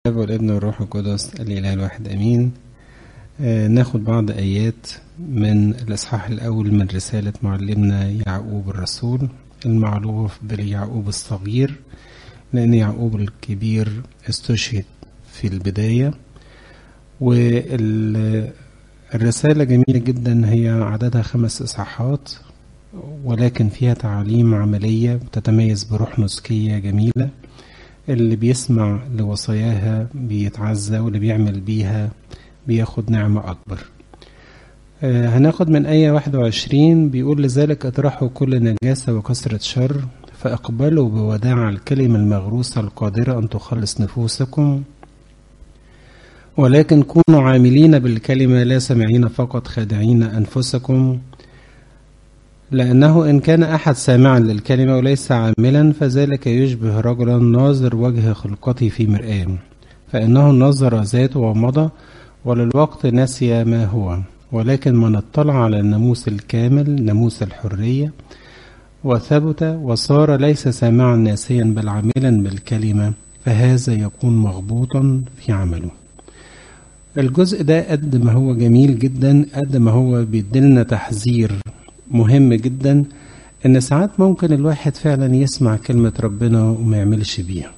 الاب والابن والروح القدس الاله الواحد امين آه ناخد بعض ايات من الاصحاح الاول من رساله معلمنا يعقوب الرسول المعروف باليعقوب الصغير لان يعقوب الكبير استشهد في البدايه والرساله جميله جدا هي عددها خمس اصحاحات ولكن فيها تعاليم عمليه تتميز بروح نسكيه جميله اللي بيسمع لوصاياها بيتعزى واللي بيعمل بيها بياخد نعمة أكبر آه هناخد من آية 21 بيقول لذلك اطرحوا كل نجاسة وكثرة شر فاقبلوا بوداع الكلمة المغروسة القادرة أن تخلص نفوسكم ولكن كونوا عاملين بالكلمة لا سامعين فقط خادعين أنفسكم لأنه إن كان أحد سامعا للكلمة وليس عاملا فذلك يشبه رجلا ناظر وجه خلقته في مرآة فإنه نظر ذاته ومضى وللوقت نسي ما هو ولكن من اطلع على الناموس الكامل ناموس الحرية وثبت وصار ليس سامعا ناسيا بل عاملا بالكلمة فهذا يكون مغبوطا في عمله الجزء ده قد ما هو جميل جدا قد ما هو بيدلنا تحذير مهم جدا ان ساعات ممكن الواحد فعلا يسمع كلمة ربنا وما يعملش بيها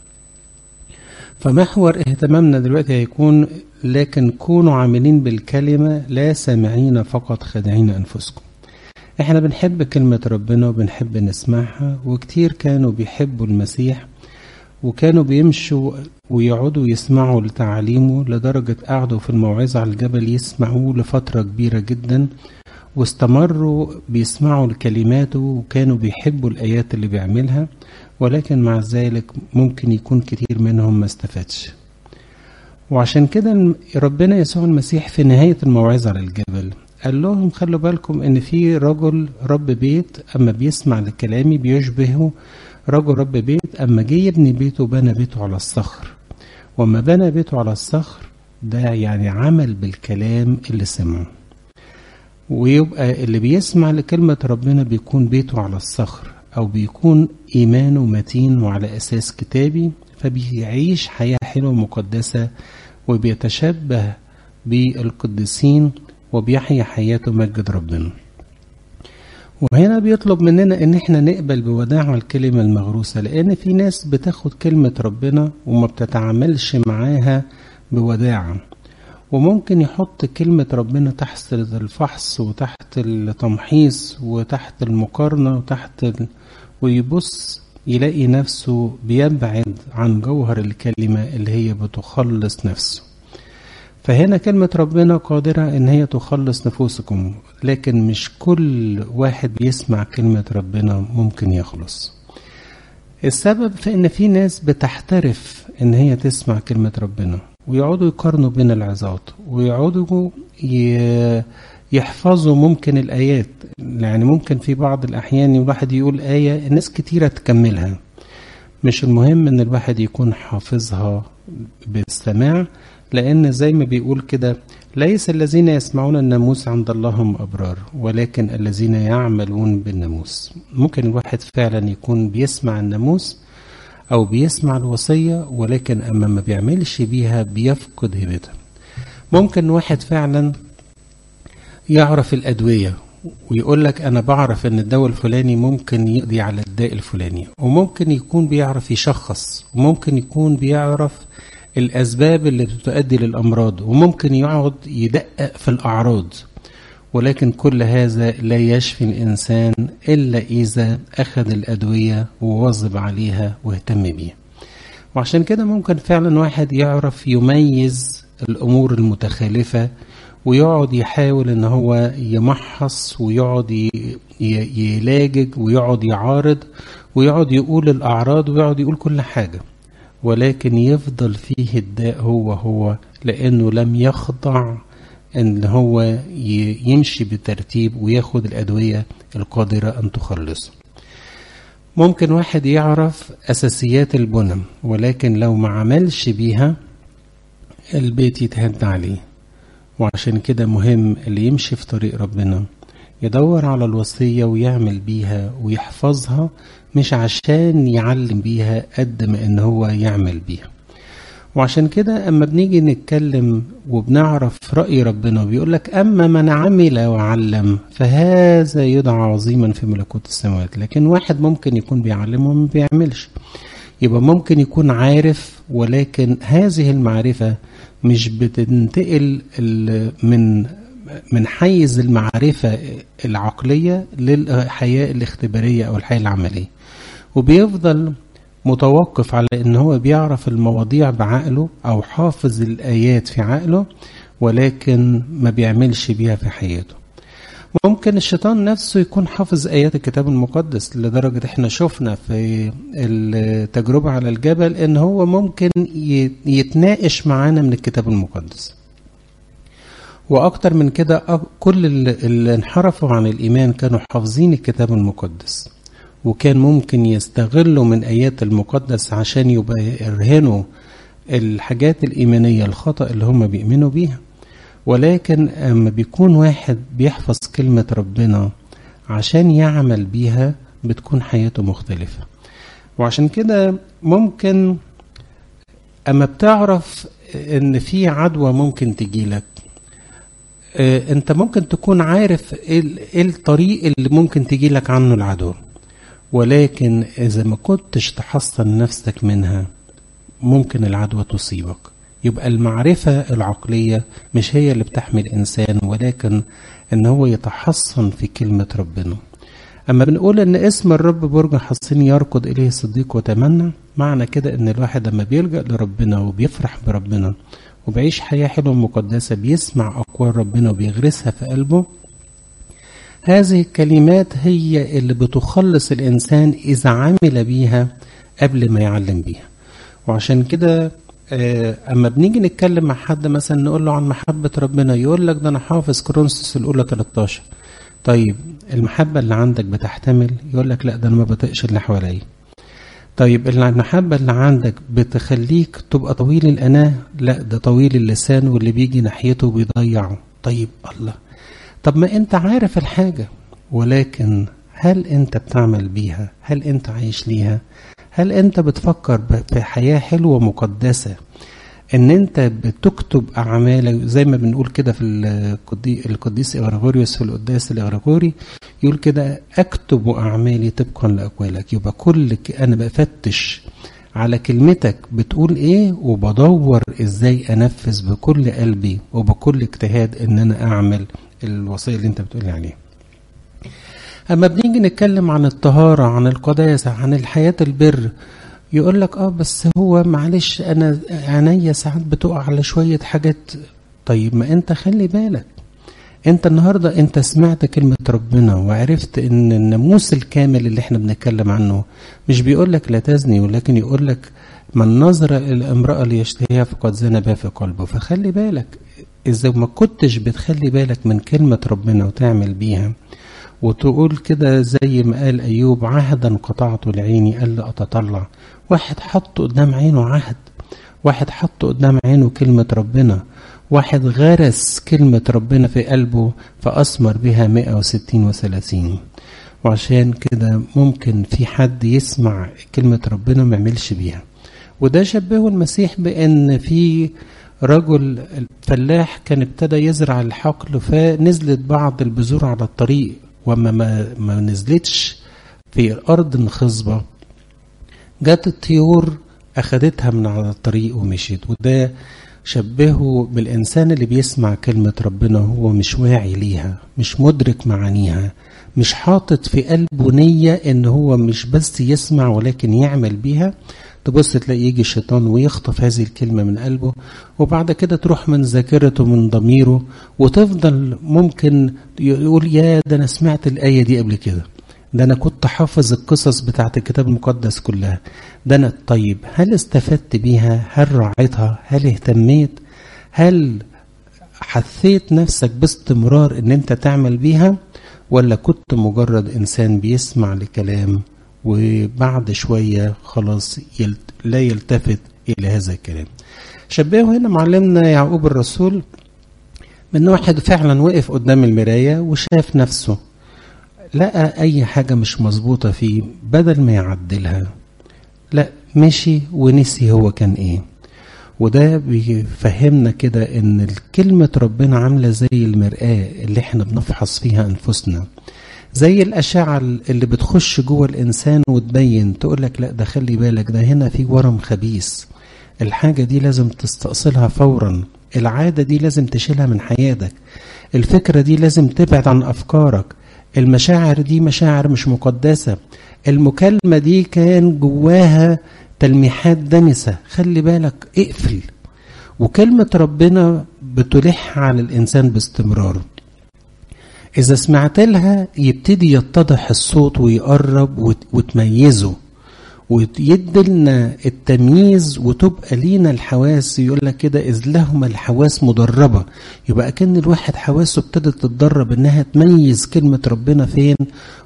فمحور اهتمامنا دلوقتي هيكون لكن كونوا عاملين بالكلمة لا سامعين فقط خادعين أنفسكم احنا بنحب كلمة ربنا وبنحب نسمعها وكتير كانوا بيحبوا المسيح وكانوا بيمشوا ويقعدوا يسمعوا لتعاليمه لدرجة قعدوا في الموعظة على الجبل يسمعوه لفترة كبيرة جدا واستمروا بيسمعوا لكلماته وكانوا بيحبوا الآيات اللي بيعملها ولكن مع ذلك ممكن يكون كتير منهم ما استفادش وعشان كده ربنا يسوع المسيح في نهاية الموعظة على الجبل قال لهم خلوا بالكم ان في رجل رب بيت اما بيسمع لكلامي بيشبهه رجل رب بيت اما جه يبني بيته بنى بيته على الصخر وما بنى بيته على الصخر ده يعني عمل بالكلام اللي سمعه ويبقى اللي بيسمع لكلمة ربنا بيكون بيته على الصخر أو بيكون إيمانه متين وعلى أساس كتابي فبيعيش حياة حلوة مقدسة وبيتشبه بالقديسين وبيحيا حياته مجد ربنا وهنا بيطلب مننا ان احنا نقبل بوداع الكلمة المغروسة لان في ناس بتاخد كلمة ربنا وما بتتعاملش معاها بوداعة وممكن يحط كلمة ربنا تحت الفحص وتحت التمحيص وتحت المقارنة وتحت ال... ويبص يلاقي نفسه بيبعد عن جوهر الكلمة اللي هي بتخلص نفسه فهنا كلمة ربنا قادرة إن هي تخلص نفوسكم لكن مش كل واحد بيسمع كلمة ربنا ممكن يخلص السبب في إن في ناس بتحترف إن هي تسمع كلمة ربنا ويقعدوا يقارنوا بين العظات ويقعدوا يحفظوا ممكن الآيات يعني ممكن في بعض الأحيان الواحد يقول آية الناس كتيرة تكملها مش المهم إن الواحد يكون حافظها بالسماع لأن زي ما بيقول كده ليس الذين يسمعون الناموس عند الله هم أبرار ولكن الذين يعملون بالناموس ممكن الواحد فعلا يكون بيسمع الناموس أو بيسمع الوصية ولكن أما ما بيعملش بيها بيفقد هيبتها ممكن واحد فعلا يعرف الأدوية ويقول لك أنا بعرف إن الدواء الفلاني ممكن يقضي على الداء الفلاني وممكن يكون بيعرف يشخص وممكن يكون بيعرف الأسباب اللي بتؤدي للأمراض وممكن يقعد يدقق في الأعراض ولكن كل هذا لا يشفي الإنسان إلا إذا أخذ الأدوية وواظب عليها واهتم بيها وعشان كده ممكن فعلا واحد يعرف يميز الأمور المتخالفة ويقعد يحاول ان هو يمحص ويقعد يلاجج ويقعد يعارض ويقعد يقول الأعراض ويقعد يقول كل حاجة ولكن يفضل فيه الداء هو هو لأنه لم يخضع ان هو يمشي بترتيب وياخد الادويه القادره ان تخلصه ممكن واحد يعرف اساسيات البنى ولكن لو ما عملش بيها البيت يتهد عليه وعشان كده مهم اللي يمشي في طريق ربنا يدور على الوصية ويعمل بيها ويحفظها مش عشان يعلم بيها قد ما ان هو يعمل بيها وعشان كده اما بنيجي نتكلم وبنعرف رأي ربنا بيقول لك اما من عمل وعلم فهذا يدعى عظيما في ملكوت السماوات لكن واحد ممكن يكون بيعلم وما بيعملش يبقى ممكن يكون عارف ولكن هذه المعرفة مش بتنتقل من من حيز المعرفة العقلية للحياة الاختبارية أو الحياة العملية وبيفضل متوقف على ان هو بيعرف المواضيع بعقله او حافظ الايات في عقله ولكن ما بيعملش بيها في حياته ممكن الشيطان نفسه يكون حافظ ايات الكتاب المقدس لدرجه احنا شفنا في التجربه على الجبل ان هو ممكن يتناقش معانا من الكتاب المقدس واكتر من كده كل اللي انحرفوا عن الايمان كانوا حافظين الكتاب المقدس وكان ممكن يستغلوا من ايات المقدس عشان يبقى يرهنوا الحاجات الايمانيه الخطا اللي هم بيؤمنوا بيها ولكن اما بيكون واحد بيحفظ كلمه ربنا عشان يعمل بيها بتكون حياته مختلفه وعشان كده ممكن اما بتعرف ان في عدوى ممكن تجيلك انت ممكن تكون عارف ايه الطريق اللي ممكن تجيلك عنه العدو ولكن إذا ما كنتش تحصن نفسك منها ممكن العدوى تصيبك يبقى المعرفة العقلية مش هي اللي بتحمي الإنسان ولكن إن هو يتحصن في كلمة ربنا أما بنقول إن اسم الرب برج حصين يركض إليه الصديق وتمنى معنى كده إن الواحد لما بيلجأ لربنا وبيفرح بربنا وبيعيش حياة حلوة مقدسة بيسمع أقوال ربنا وبيغرسها في قلبه هذه الكلمات هي اللي بتخلص الإنسان إذا عمل بيها قبل ما يعلم بيها وعشان كده أما بنيجي نتكلم مع حد مثلا نقول له عن محبة ربنا يقول لك ده أنا حافظ كرونسوس الأولى 13 طيب المحبة اللي عندك بتحتمل يقول لك لا ده أنا ما بطيقش اللي حواليا طيب المحبة اللي عندك بتخليك تبقى طويل الأناة لا ده طويل اللسان واللي بيجي ناحيته بيضيعه طيب الله طب ما انت عارف الحاجة ولكن هل انت بتعمل بيها هل انت عايش ليها هل انت بتفكر في حياة حلوة مقدسة ان انت بتكتب اعمالك زي ما بنقول كده في القديس اغريغوريوس في القداس الاغريغوري يقول كده اكتب اعمالي طبقا لاقوالك يبقى كل انا بفتش على كلمتك بتقول ايه وبدور ازاي انفذ بكل قلبي وبكل اجتهاد ان انا اعمل الوصيه اللي انت بتقولي عليها اما بنيجي نتكلم عن الطهاره عن القداسه عن الحياه البر يقول لك اه بس هو معلش انا عينيا ساعات بتقع على شويه حاجات طيب ما انت خلي بالك انت النهارده انت سمعت كلمه ربنا وعرفت ان الناموس الكامل اللي احنا بنتكلم عنه مش بيقول لك لا تزني ولكن يقول لك من نظر الى امراه ليشتهيها فقد زنى بها في قلبه فخلي بالك اذا ما كنتش بتخلي بالك من كلمه ربنا وتعمل بيها وتقول كده زي ما قال ايوب عهدا قطعته لعيني الا اتطلع واحد حط قدام عينه عهد واحد حط قدام عينه كلمه ربنا واحد غرس كلمة ربنا في قلبه فأثمر بها 160 وثلاثين وعشان كده ممكن في حد يسمع كلمة ربنا ما يعملش بيها وده شبهه المسيح بأن في رجل فلاح كان ابتدى يزرع الحقل فنزلت بعض البذور على الطريق وما ما, ما نزلتش في أرض خصبة جت الطيور أخدتها من على الطريق ومشيت وده شبهه بالإنسان اللي بيسمع كلمة ربنا هو مش واعي ليها مش مدرك معانيها مش حاطط في قلبه نية إن هو مش بس يسمع ولكن يعمل بيها تبص تلاقي يجي الشيطان ويخطف هذه الكلمة من قلبه وبعد كده تروح من ذاكرته من ضميره وتفضل ممكن يقول يا ده أنا سمعت الآية دي قبل كده ده أنا كنت حافظ القصص بتاعت الكتاب المقدس كلها ده أنا طيب هل استفدت بيها هل راعيتها هل اهتميت هل حثيت نفسك باستمرار ان انت تعمل بيها ولا كنت مجرد انسان بيسمع لكلام وبعد شوية خلاص يلت لا يلتفت إلى هذا الكلام شبهه هنا معلمنا يعقوب الرسول من واحد فعلا وقف قدام المراية وشاف نفسه لقى أي حاجة مش مظبوطة فيه بدل ما يعدلها لا مشي ونسي هو كان إيه وده بيفهمنا كده ان كلمة ربنا عاملة زي المرآة اللي احنا بنفحص فيها انفسنا زي الأشعة اللي بتخش جوه الإنسان وتبين تقول لك لا ده خلي بالك ده هنا في ورم خبيث الحاجة دي لازم تستأصلها فورا العادة دي لازم تشيلها من حياتك الفكرة دي لازم تبعد عن أفكارك المشاعر دي مشاعر مش مقدسة المكالمة دي كان جواها تلميحات دنسة خلي بالك اقفل وكلمة ربنا بتلح على الإنسان باستمرار إذا سمعت لها يبتدي يتضح الصوت ويقرب وتميزه ويدي لنا التمييز وتبقى لينا الحواس يقول لك كده إذ لهما الحواس مدربة يبقى كأن الواحد حواسه ابتدت تتدرب إنها تميز كلمة ربنا فين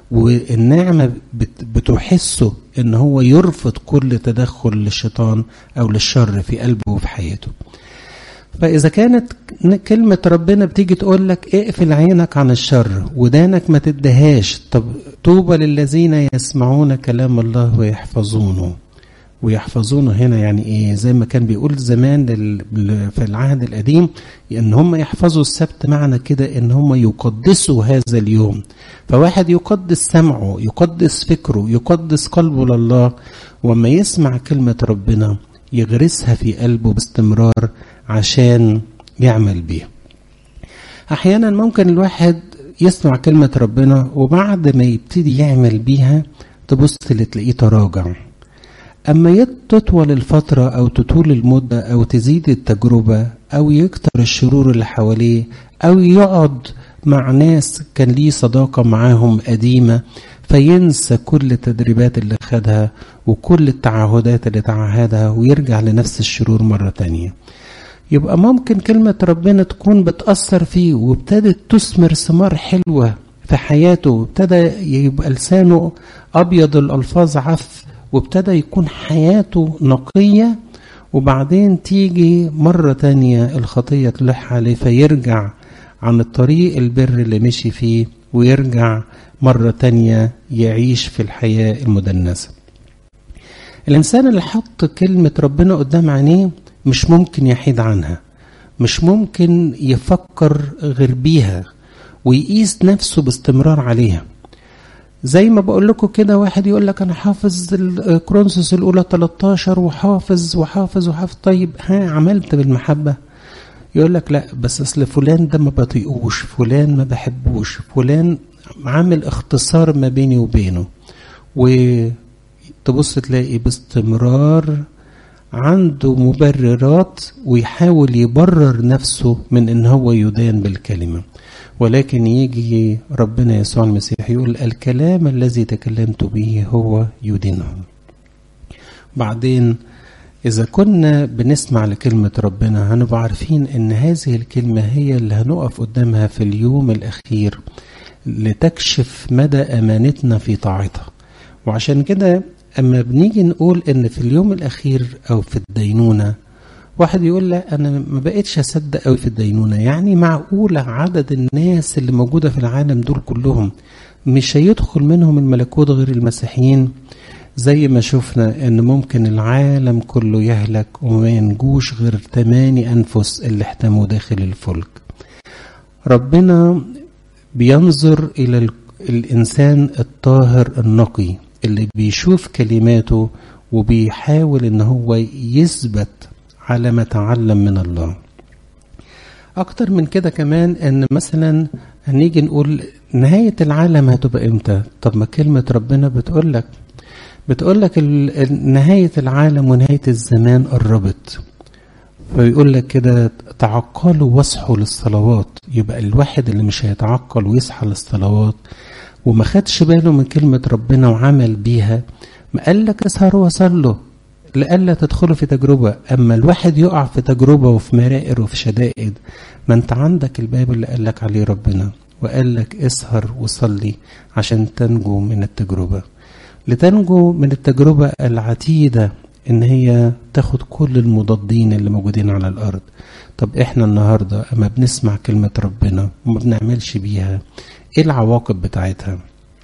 والنعمة بتحسه إن هو يرفض كل تدخل للشيطان أو للشر في قلبه وفي حياته فإذا كانت كلمة ربنا بتيجي تقول لك اقفل عينك عن الشر ودانك ما تدهاش طب طوبى للذين يسمعون كلام الله ويحفظونه ويحفظونه هنا يعني ايه زي ما كان بيقول زمان في العهد القديم ان هم يحفظوا السبت معنى كده ان هم يقدسوا هذا اليوم فواحد يقدس سمعه يقدس فكره يقدس قلبه لله وما يسمع كلمة ربنا يغرسها في قلبه باستمرار عشان يعمل بيها احيانا ممكن الواحد يسمع كلمة ربنا وبعد ما يبتدي يعمل بيها تبص تلاقيه تراجع أما تطول الفترة أو تطول المدة أو تزيد التجربة أو يكتر الشرور اللي حواليه أو يقعد مع ناس كان ليه صداقة معاهم قديمة فينسى كل التدريبات اللي خدها وكل التعهدات اللي تعهدها ويرجع لنفس الشرور مرة تانية يبقى ممكن كلمة ربنا تكون بتأثر فيه وابتدت تثمر ثمار حلوة في حياته وابتدى يبقى لسانه أبيض الألفاظ عف وابتدى يكون حياته نقية وبعدين تيجي مرة تانية الخطية تلح عليه فيرجع عن الطريق البر اللي مشي فيه ويرجع مرة تانية يعيش في الحياة المدنسة الإنسان اللي حط كلمة ربنا قدام عينيه مش ممكن يحيد عنها مش ممكن يفكر غير بيها ويقيس نفسه باستمرار عليها زي ما بقول لكم كده واحد يقول لك انا حافظ كرونسوس الاولى 13 وحافظ وحافظ وحافظ طيب ها عملت بالمحبه يقول لك لا بس اصل فلان ده ما بطيقوش فلان ما بحبوش فلان عامل اختصار ما بيني وبينه وتبص تلاقي باستمرار عنده مبررات ويحاول يبرر نفسه من ان هو يدان بالكلمه ولكن يجي ربنا يسوع المسيح يقول الكلام الذي تكلمت به هو يدينهم بعدين إذا كنا بنسمع لكلمة ربنا هنبقى عارفين إن هذه الكلمة هي اللي هنقف قدامها في اليوم الأخير لتكشف مدى أمانتنا في طاعتها وعشان كده أما بنيجي نقول إن في اليوم الأخير أو في الدينونة واحد يقول لا انا ما بقتش اصدق قوي في الدينونه يعني معقوله عدد الناس اللي موجوده في العالم دول كلهم مش هيدخل منهم الملكوت غير المسيحيين زي ما شفنا ان ممكن العالم كله يهلك وما ينجوش غير تماني انفس اللي احتموا داخل الفلك ربنا بينظر الى الانسان الطاهر النقي اللي بيشوف كلماته وبيحاول ان هو يثبت على ما تعلم من الله اكتر من كده كمان ان مثلا هنيجي نقول نهاية العالم هتبقى امتى طب ما كلمة ربنا بتقول لك بتقول لك نهاية العالم ونهاية الزمان قربت فيقول لك كده تعقلوا واصحوا للصلوات يبقى الواحد اللي مش هيتعقل ويصحى للصلوات وما خدش باله من كلمة ربنا وعمل بيها ما قال لك اسهروا وصلوا لئلا تدخلوا في تجربة أما الواحد يقع في تجربة وفي مرائر وفي شدائد ما أنت عندك الباب اللي قال لك عليه ربنا وقال لك اسهر وصلي عشان تنجو من التجربة لتنجو من التجربة العتيدة إن هي تاخد كل المضادين اللي موجودين على الأرض طب إحنا النهاردة أما بنسمع كلمة ربنا وما بنعملش بيها إيه العواقب بتاعتها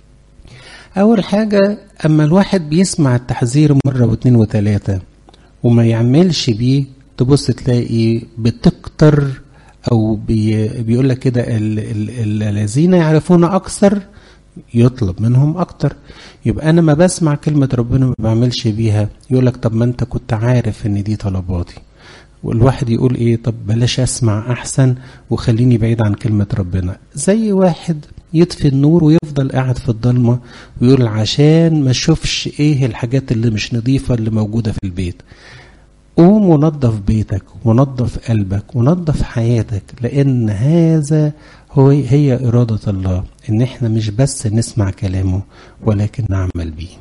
أول حاجة أما الواحد بيسمع التحذير مرة واثنين وثلاثة وما يعملش بيه تبص تلاقي بتكتر او بي بيقول لك كده ال- ال- الذين يعرفون اكثر يطلب منهم اكتر يبقى انا ما بسمع كلمه ربنا ما بعملش بيها يقول لك طب ما انت كنت عارف ان دي طلباتي والواحد يقول ايه طب بلاش اسمع احسن وخليني بعيد عن كلمه ربنا زي واحد يطفي النور ويفضل قاعد في الضلمه ويقول عشان ما اشوفش ايه الحاجات اللي مش نظيفه اللي موجوده في البيت قوم ونظف بيتك ونظف قلبك ونظف حياتك لان هذا هو هي إرادة الله إن إحنا مش بس نسمع كلامه ولكن نعمل بيه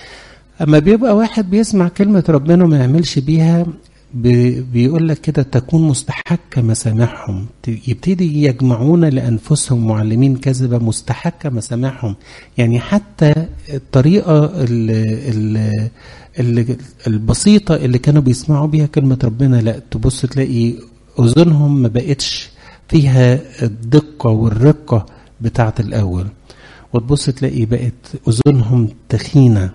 أما بيبقى واحد بيسمع كلمة ربنا وما يعملش بيها بي- بيقول لك كده تكون مستحكة مسامعهم ت- يبتدي يجمعون لأنفسهم معلمين كذبة مستحكة مسامعهم يعني حتى الطريقة ال ال ال البسيطة اللي كانوا بيسمعوا بيها كلمة ربنا لا تبص تلاقي أذنهم ما بقتش فيها الدقة والرقة بتاعة الأول وتبص تلاقي بقت أذنهم تخينة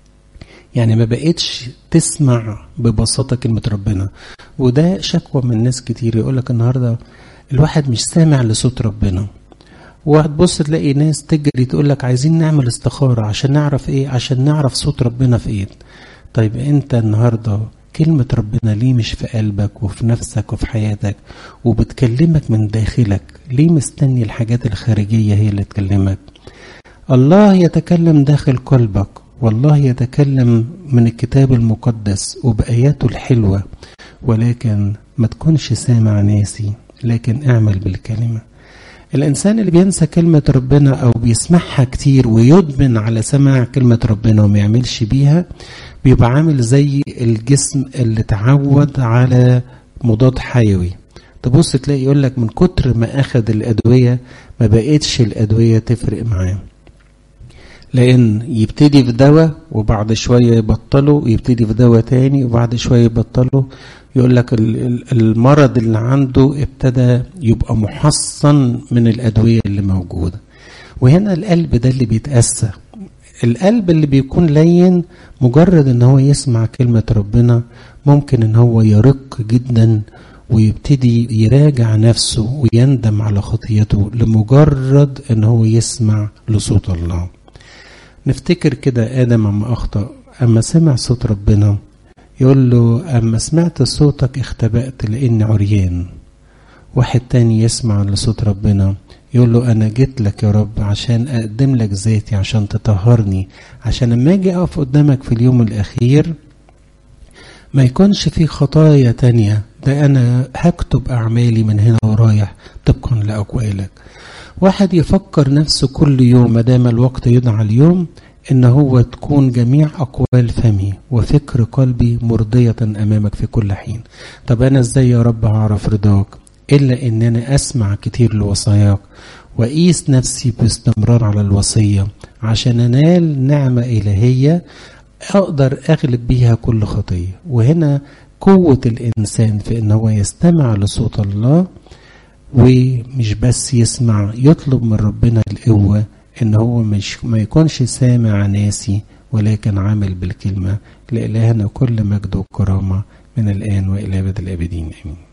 يعني ما بقتش تسمع ببساطة كلمة ربنا وده شكوى من ناس كتير يقولك النهاردة الواحد مش سامع لصوت ربنا وهتبص تلاقي ناس تجري تقولك عايزين نعمل استخارة عشان نعرف ايه عشان نعرف صوت ربنا في ايه طيب انت النهاردة كلمة ربنا ليه مش في قلبك وفي نفسك وفي حياتك وبتكلمك من داخلك ليه مستني الحاجات الخارجية هي اللي تكلمك الله يتكلم داخل قلبك والله يتكلم من الكتاب المقدس وبآياته الحلوة ولكن ما تكونش سامع ناسي لكن اعمل بالكلمة الإنسان اللي بينسى كلمة ربنا أو بيسمعها كتير ويدمن على سماع كلمة ربنا وما يعملش بيها بيبقى عامل زي الجسم اللي تعود على مضاد حيوي تبص تلاقي يقول لك من كتر ما أخذ الأدوية ما بقتش الأدوية تفرق معاه لان يبتدي في دواء وبعد شويه يبطله يبتدي في دواء تاني وبعد شويه يبطله يقول لك ال- ال- المرض اللي عنده ابتدى يبقى محصن من الادويه اللي موجوده وهنا القلب ده اللي بيتأسى القلب اللي بيكون لين مجرد ان هو يسمع كلمة ربنا ممكن ان هو يرق جدا ويبتدي يراجع نفسه ويندم على خطيته لمجرد ان هو يسمع لصوت الله نفتكر كده آدم أما أخطأ أما سمع صوت ربنا يقول له أما سمعت صوتك اختبأت لأني عريان واحد تاني يسمع لصوت ربنا يقول له أنا جيت لك يا رب عشان أقدم لك ذاتي عشان تطهرني عشان لما أجي أقف قدامك في اليوم الأخير ما يكونش في خطايا تانية ده أنا هكتب أعمالي من هنا ورايح طبقا لأقوالك واحد يفكر نفسه كل يوم ما دام الوقت يدعى اليوم ان هو تكون جميع اقوال فمي وفكر قلبي مرضية امامك في كل حين طب انا ازاي يا رب هعرف رضاك الا ان انا اسمع كتير لوصاياك واقيس نفسي باستمرار على الوصية عشان انال نعمة الهية اقدر اغلب بيها كل خطية وهنا قوة الانسان في ان هو يستمع لصوت الله ومش بس يسمع يطلب من ربنا القوة ان هو مش ما يكونش سامع ناسي ولكن عامل بالكلمة لإلهنا كل مجد وكرامة من الآن وإلى أبد الآبدين آمين